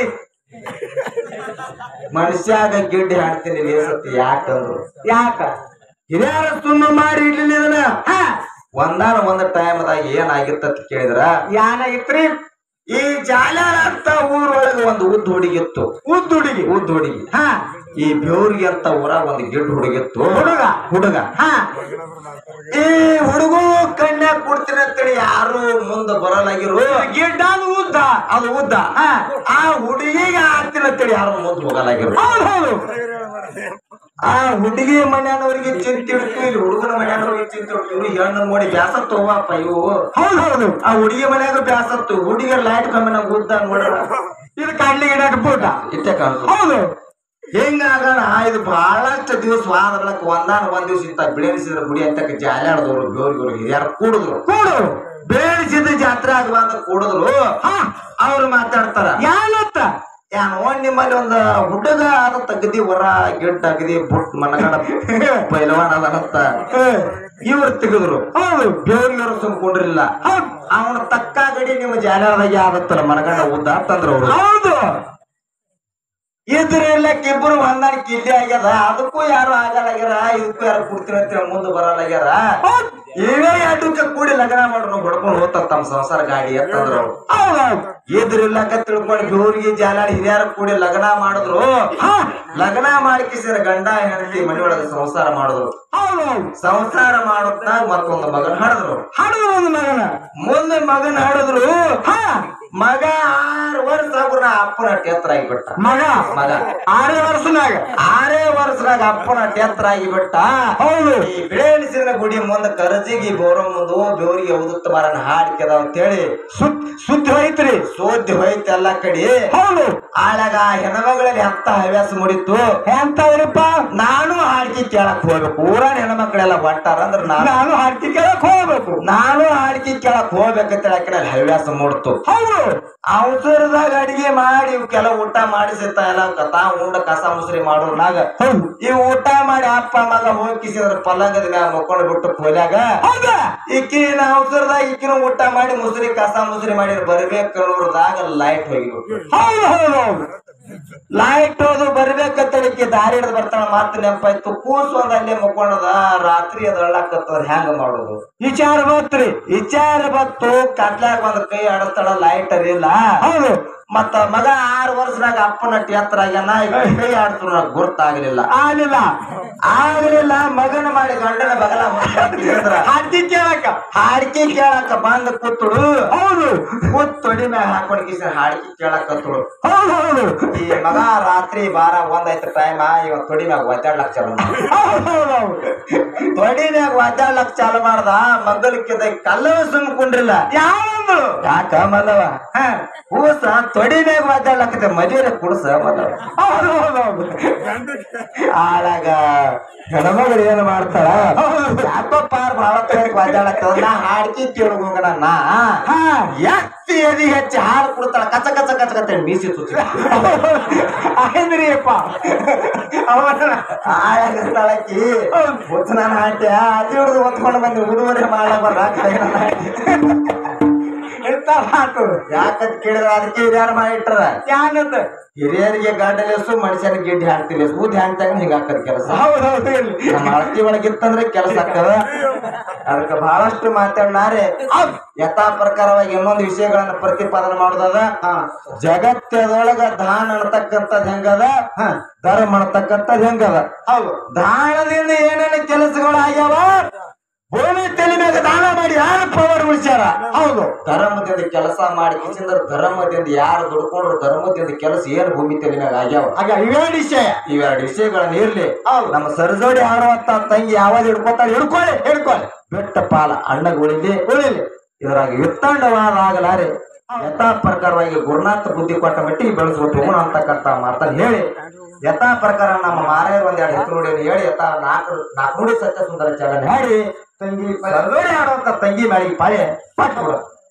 ಮನುಷ್ಯಾಗ ಗಿಡ್ಡಿ ಆಡ್ತೀನಿ ಲೇಸ್ ಅಂತ ಯಾಕಂದ್ರು ಯಾಕ ಹಿರಿಯರ ಸುಮ್ಮ ಮಾಡಿ ಇಡ್ಲಿಲ್ಲ ಇದನ್ನ ಹಾ ಒಂದಾನ ಒಂದ್ ಟೈಮ್ದಾಗ ಏನಾಗಿತ್ತ ಅಂತ ಕೇಳಿದ್ರ ಯಾನಾಗಿತ್ರಿ ಈ ಜಾಲಾರ ಅಂತ ಊರೊಳಗ ಒಂದು ಉದ್ದ ಹುಡುಗಿತ್ತು ಉದ್ದ ಹುಡುಗಿ ಉದ್ದ ಹುಡುಗಿ ಹಾ ಈ ಬೇವ್ರಿಗೆ ಅಂತ ಊರಾಗ ಒಂದು ಗಿಡ್ಡ ಹುಡುಗಿತ್ತು ಹುಡುಗ. ಹುಡುಗ ಹಾ ಈ ಹುಡುಗ ಕನ್ಯಾಗ ಕೊಡ್ತೀನಿ ಅಂತೇಳಿ ಯಾರು ಮುಂದ ಬರಲಾಗಿರು ಗಿಡ್ಡ ಅದು ಉದ್ದ ಅದು ಉದ್ದ ಹಾ ಆ ಹುಡುಗಿಗೆ ಆಗ್ತೀನಿ ಅಂತೇಳಿ ಯಾರು ಮುಂದ್ ಹೋಗಲಾಗಿರು ಹೌದು ಹೌದು ಆ ಹುಡುಗಿ ಮನೆಯವ್ರಿಗೆ ಚಿಂತೆ ಇಡ್ತು ಇಲ್ಲಿ ಹುಡುಗನ ಮನೆಯವ್ರಿಗೆ ಚಿಂತೆ ಇಡ್ತು ಇವ್ರು ಹೆಣ್ಣು ನೋಡಿ ಬ್ಯಾಸತ್ ಹೋಗಪ್ಪ ಇವು ಹೌದು ಹೌದು ಆ ಹುಡುಗಿ ಮನ್ಯಾಗ ಬ್ಯಾಸತ್ತು ಹುಡುಗಿಯರ್ ಲೈಟ್ ಕಮ್ಮಿ ನಂಗೆ ಉದ್ದ ನೋಡ್ರ ಇದು ಕಡ್ಲಿ ಗಿಡ ಪೂಟ ಇಟ್ಟೆ ಕಾಣುದು ಹೌದು ಹಿಂಗಾಗಣ ಇದು ಬಹಳಷ್ಟು ದಿವಸ ವಾದರ್ಲಕ್ ಒಂದಾನ ಒಂದ್ ದಿವಸ ಇಂತ ಬೆಳೆಸಿದ್ರ ಗುಡಿ ಅಂತ ಜಾಲಾಡದವ್ರು ಬೇವ್ರಿಗವ್ರು ಹಿರಿಯರು ಕೂಡಿದ್ರು ಕೂಡು ಬೇಡಿಸಿದ ಜಾತ್ರೆ ಆಗುವ ಅಂತ ಕೂಡಿದ್ರು ಹಾ ಅವ್ರು ಮಾತಾಡ್ತಾರ ಯಾನತ್ತ ಯಾನ್ ಒಂದ್ ನಿಮ್ಮಲ್ಲಿ ಒಂದ್ ಹುಡುಗ ಅದ ತಗದಿ ಹೊರ ಗಿಡ್ಡ ಅಗದಿ ಬುಟ್ ಮನಗಡ ಪೈಲವಾನ್ ಅದನಂತ ಇವ್ರು ತೆಗೆದ್ರು ಹೌದು ಬೇವ್ರಿಗವ್ರು ಸುಮ್ಕೊಂಡಿರ್ಲಿಲ್ಲ ಹೌದು ಅವನ ತಕ್ಕ ಗಡಿ ನಿಮ್ಮ ಜಾಲಾಡದಾಗ ಆದತ್ತಲ್ಲ ಮನಗಂಡ ಉದ್ದ ಅಂತಂದ್ರ ಅವ್ರು ಹೌದು ಇದ್ರ ಇರ್ಲಕ್ ಇಬ್ರು ಹೊಂದಾಣಿಕೆ ಇಲ್ಲಿ ಆಗ್ಯದ ಅದಕ್ಕೂ ಯಾರು ಆಗಲಾಗ್ಯಾರ ಇದಕ್ಕೂ ಯಾರು ಕೊಡ್ತೀನಿ ಅಂತ ಮುಂದೆ ಬರಲಾಗ್ಯಾರ ಹೌದು ಇವೇ ಎರಡಕ್ಕೆ ಕೂಡಿ ಲಗ್ನ ಮಾಡ್ರು ಹೊಡ್ಕೊಂಡು ಹೋಗ್ತಾರ ತಮ್ಮ ಸಂಸಾರ ಗಾಡಿ ಅಂತಂದ್ರು ಅವ್ರು ಹೌದು ಇದ್ರ ಇಲ್ಲಕ ತಿಳ್ಕೊಂಡು ಬೇವ್ರಿಗೆ ಜಾಲಾಡಿ ಹಿರಿಯರ ಕೂಡಿ ಲಗ್ನ ಮಾಡಿದ್ರು ಹಾ ಲಗ್ನ ಮಾಡಿಕಿಸಿರ ಗಂಡ ಹೆಂಡತಿ ಮನೆಯೊಳಗೆ ಸಂಸಾರ ಮಾಡಿದ್ರು ಹೌದು ಸಂಸಾರ ಮಾಡುತ್ತಾ ಮತ್ತೊಂದು ಮಗನ ಹಡಿದ್ರು ಹಡದು ಒಂದು ಮಗನ ಮುಂದೆ ಮಗನ ಹಡಿದ್ರು ಹಾ ಮಗ ಆರು ವರ್ಷ ಆಗುನ ಅಪ್ಪನ ಟೆತ್ರ ಆಗಿಬಿಟ್ಟ ಮಗ ಮಗ ಆರೇ ವರ್ಷನಾಗ ಆರೇ ವರ್ಷದಾಗ ಅಪ್ಪನ ಟೆತ್ರ ಆಗಿಬಿಟ್ಟ ಹೌದು ಈ ಬಿಳೆಣಿಸಿದ ಗುಡಿ ಮುಂದೆ ಕರಜಿಗಿ ಬೋರ ಮುಂದು ಬೇವರಿಗೆ ಉದುತ್ತ ಮರನ ಹಾಡಿಕೆದ ಅಂತೇಳಿ ಸುತ್ ಸುದ್ದಿ ಹೋಯ್ತ್ರಿ ಸೋದ್ದಿ ಹೋಯ್ತು ಎಲ್ಲ ಕಡೆ ಹೌದು ಆಳಾಗ ಹೆಣ್ಮಗಳಲ್ಲಿ ಹತ್ತ ಹವ್ಯಾಸ ಮುಡಿತು ಎಂತವ್ರಿಪ್ಪ ನಾನು ಹಾಡ್ಕಿ ಕೇಳಕ್ ಹೋಗ್ಬೇಕು ಊರಾನ ಹೆಣ್ಮಕ್ಳೆಲ್ಲ ಹೊಂಟಾರ ಅಂದ್ರ ನಾನು ನಾನು ಹಾಡ್ತಿ ಕೇಳಕ್ ಹೋಗ್ಬೇಕು ನಾನು ಹಾಡ್ಕಿ ಕೇಳಕ್ ಹೋಗ್ಬೇಕಂತ ಹೇಳಕ್ಕೆ ಹವ್ಯಾಸ ಮೂಡ್ತು ಹೌದು ಅವಸರದಾಗ ಅಡಿಗೆ ಮಾಡಿ ಇವಕ್ಕೆಲ್ಲ ಊಟ ಮಾಡಿಸಿರ್ತ ಎಲ್ಲ ತಾ ಉಂಡ ಕಸ ಮುಸ್ರಿ ಮಾಡೋರ್ನಾಗ ಹೌದು ಈ ಊಟ ಮಾಡಿ ಅಪ್ಪ ಮಗ ಹೋಗಿಸಿದ್ರ ಪಲ್ಲಂಗದ ಮ್ಯಾಗ ಮಕ್ಕೊಂಡು ಬಿಟ್ಟು ಪೋಲ್ಯಾಗ ಹೌದಾ ಈಕಿನ ಅವಸರದಾಗ ಈಕಿನ ಊಟ ಮಾಡಿ ಮುಸ್ರಿ ಕಸ ಮುಸ್ರಿ ಮಾಡಿ ಬರ್ಬೇಕು ಅನ್ನೋರ್ದಾಗ ಲೈಟ್ ಹೋಗಿಬಿಟ್ಟು ಹೌದು ಹೌದು ಹೌದು ಲೈಟ್ ಹೋದು ಬರ್ಬೇಕಂತ ಈಕಿ ದಾರಿ ಹಿಡಿದು ಬರ್ತಾಳ ಮಾತು ನೆನಪಾಯ್ತು ಕೂಸು ಒಂದ್ ಅಲ್ಲೇ ಮಕ್ಕೊಂಡದ ರಾತ್ರಿ ಅದ್ ಅಳ್ಳಾಕತ್ತದ ಹೆಂಗ ಮಾಡೋದು ವಿಚಾರ ಬಂತ್ರಿ ವಿಚಾರ ಬತ್ತು ಕತ್ಲಾಗ ಒಂದ್ ಕೈ ಆಡಸ್ತಾಳ ಲೈಟ್ ಅರಿಲ್ಲ ಹೌದು ಮತ್ತ ಮಗ ಆರು ವರ್ಷದಾಗ ಅಪ್ಪನ ಎತ್ತರ ಆಗ್ಯಾನ ಈಗ ಕೈ ಆಡ್ತಾರ ಗುರ್ತಾಗ್ಲಿಲ್ಲ ಆಗ್ಲಿಲ್ಲ ಆಗ್ಲಿಲ್ಲ ಮಗನ ಮಾಡಿ ಗಂಡನ ಬಗಲ ಹೊಡ್ಕೊಂಡ್ ಹಾಡ್ತಿ ಕೇಳಕ ಹಾಡ್ಕಿ ಕೇಳಕ ಬಂದ್ ಕೂತುಡು ಹೌದು ಕೂತ್ ತೊಡಿ ಮ್ಯಾಗ ಹಾಕೊಂಡ್ ಕಿಸ ಹಾಡ್ಕಿ ಕೇಳಕತ್ತುಳು ಹೌದು ಹೌದು ಈ ಮಗ ರಾತ್ರಿ ಬಾರ ಒಂದೈತ್ ಟೈಮ್ ಇವ ತೊಡಿ ಮ್ಯಾಗ ಒದ್ದಾಡ್ಲಕ್ ಚಾಲು ಮಾಡ್ದ. ಹೌದು ಹೌದು ಹೌದು ತೊಡಿ ಮ್ಯಾಗ ಒದ್ದಾಡ್ಲಕ್ ಚಾಲು ಮಾಡ್ದ ಮಗ್ಗಲಕ್ಕಿದ ಕಲ್ಲವ ಸುಮ್ ಕುಂಡ್ರಿಲ್ಲ ಯಾವಂದು ಯಾಕ ಮಲ್ಲವ ಹ, ಕೂಸ ತೊಡಿ ಮ್ಯಾಗ ಒದ್ದಾಡ್ಲಕ್ಕತೆ ಮದುವೆ ಕುಡ್ಸ ಮಲ್ಲವ ಹೌದು ಹೌದು ಹೌದು ಆಳಾಗ ಹೆಣ್ಮಗಳು ಏನ್ ಮಾಡ್ತಾಳ ಯಾಕೋ ಪಾರ್ ಭಾಳ ಒದ್ದಾಡತ್ತದ ನಾ ಹಾಡ್ಕಿ ಕೇಳ್ಕೊಂಗಣ ನಾ ಹಾ ಎತ್ತಿ ಎದಿ ಹೆಚ್ಚಿ ಹಾಲು ಕೊಡ್ತಾಳ ಕಚ ಕಚ ಕಚ ಕಚ ಮೀಸಿ ತುಚ್ಚಿ ಅಹೇಂದ್ರಿ ಅಪ್ಪ ಅವನ ಆಳಾಗ ಸ್ಥಳಕ್ಕಿ ಹೊತ್ತು ನಾನು ಹಾಡ್ತೆ ಅದು ಹಿಡಿದು ಹೊತ್ಕೊಂಡು ಬಂದು ಉಡುಗೊರೆ ಮಾಡಕ್ ಬರ್ರ ಎಂತ ಮಾತು ಯಾಕಂತ ಕೇಳಿದ್ರ ಅದಕ್ಕೆ ಹಿರಿಯರು ಮಾಡಿಟ್ರ ಯಾನಂದ ಹಿರಿಯರಿಗೆ ಗಡ್ಡಲೆಸು ಮನುಷ್ಯನ ಗಿಡ್ಡಿ ಹಾಡ್ತಿಲ್ಲ ಊದಿ ಹಾಡ್ತಾಗ ಹಿಂಗ ಹಾಕದ ಕೆಲಸ ಹೌದು ಹೌದು ಇರ್ಲಿ ನಮ್ಮ ಅಳತಿ ಒಳಗಿತ್ತಂದ್ರೆ ಕೆಲಸ ಆಗ್ತದ ಅದಕ್ಕೆ ಬಹಳಷ್ಟು ಮಾತಾಡ್ಲಾರೆ ಯಥಾ ಪ್ರಕಾರವಾಗಿ ಇನ್ನೊಂದು ವಿಷಯಗಳನ್ನ ಪ್ರತಿಪಾದನೆ ಮಾಡೋದದ ಜಗತ್ತದೊಳಗ ದಾನ ಅನ್ನತಕ್ಕಂಥದ್ ಹೆಂಗದ ಧರ್ಮ ಅನ್ನತಕ್ಕಂಥದ್ ಹೆಂಗದ ಹೌದು ದಾನದಿಂದ ಏನೇನು ಕೆಲಸಗಳು ಆಗ್ಯಾವ ಭೂಮಿ ತಲೆ ಮ್ಯಾಗ ದಾನ ಮಾಡಿ ಯಾರು ಪವರ್ ಉಳಿಸ್ಯಾರ ಹೌದು ಧರ್ಮದಿಂದ ಕೆಲಸ ಮಾಡಿ ಕಿಸಿಂದ್ರ ಧರ್ಮದಿಂದ ಯಾರು ದುಡ್ಕೊಂಡ್ರು ಧರ್ಮದಿಂದ ಕೆಲಸ ಏನ್ ಭೂಮಿ ತಲೆ ಮ್ಯಾಗ ಆಗ್ಯಾವ ಆಗ ಇವೇ ವಿಷಯ ಇವೆರಡು ವಿಷಯಗಳನ್ನ ಇರ್ಲಿ ಹೌದು. ನಮ್ಮ ಸರಜೋಡಿ ಆಡುವಂತ ತಂಗಿ ಯಾವಾಗ ಹಿಡ್ಕೊತಾರ ಹಿಡ್ಕೊಳ್ಳಿ ಹಿಡ್ಕೊಳ್ಳಿ ಬೆಟ್ಟ ಪಾಲ ಅಣ್ಣಗ ಉಳಿಲಿ ಉಳಿಲಿ ಇದ್ರಾಗ ವಿತ್ತಂಡವಾದ ಆಗಲಾರೆ ಯಥಾ ಪ್ರಕಾರವಾಗಿ ಗುರುನಾಥ ಬುದ್ಧಿ ಕೊಟ್ಟ ಮಟ್ಟಿಗೆ ಬೆಳೆಸ್ಬಿಟ್ಟು ಹೋಗೋಣ ಅಂತಕ್ಕಂತ ಮಾತನ್ನ ಹೇಳಿ ಯಥಾ ಪ್ರಕಾರ ನಮ್ಮ ಮಾರಾಯರು ಒಂದೆರಡು ಹೆಸರು ನೋಡಿ ಹೇಳಿ ಯಥಾ ನಾಲ್ಕು ನಾಲ್ಕು ನುಡಿ ಸತ್ಯ ಸುಂದರ ಚಾಲನೆ ಮಾಡಿ ತಂಗಿ ಸರಜೋಡಿ ಆಡುವಂತ ತಂಗಿ ಮ್ಯಾಲಿಗೆ ಪಾಳೆ ಪಟ್ಬಿಡು